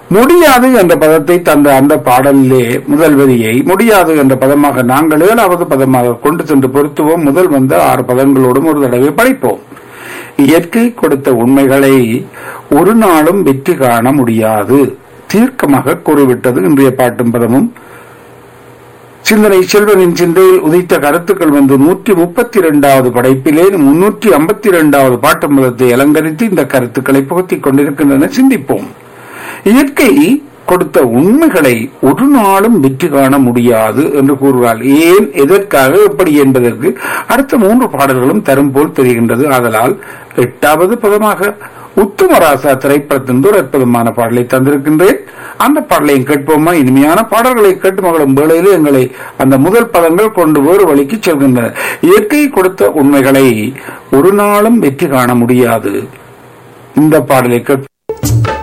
முடியாது என்ற பதத்தை தந்த அந்த பாடலிலே முதல் வரியை முடியாது என்ற பதமாக நாங்கள் ஏழாவது பதமாக கொண்டு சென்று பொருத்துவோம் முதல் வந்த ஆறு பதங்களோடும் ஒரு தடவை படிப்போம் இயற்கை கொடுத்த உண்மைகளை ஒரு நாளும் வெற்றி காண முடியாது தீர்க்கமாக கூறிவிட்டது இன்றைய பாட்டும் பதமும் சிந்தனை செல்வனின் சிந்தையில் உதித்த கருத்துக்கள் வந்து நூற்றி முப்பத்தி இரண்டாவது படைப்பிலே முன்னூற்றி ஐம்பத்தி இரண்டாவது பாட்டு மதத்தை அலங்கரித்து இந்த கருத்துக்களை புகுத்திக் கொண்டிருக்கின்றன சிந்திப்போம் இயற்கை கொடுத்த உண்மைகளை ஒரு நாளும் வெற்றி காண முடியாது என்று கூறுகிறாள் ஏன் எதற்காக எப்படி என்பதற்கு அடுத்த மூன்று பாடல்களும் தரும் போல் தெரிகின்றது ஆதலால் எட்டாவது பதமாக உத்தமராசா திரைப்படத்தின் ஒரு அற்புதமான பாடலை தந்திருக்கின்றேன் அந்த பாடலையும் கேட்போமா இனிமையான பாடல்களை கேட்டு மகளும் வேளையிலே எங்களை அந்த முதல் பதங்கள் கொண்டு வேறு வழிக்கு செல்கின்றன இயற்கை கொடுத்த உண்மைகளை ஒரு நாளும் வெற்றி காண முடியாது இந்த பாடலை கேட்போம்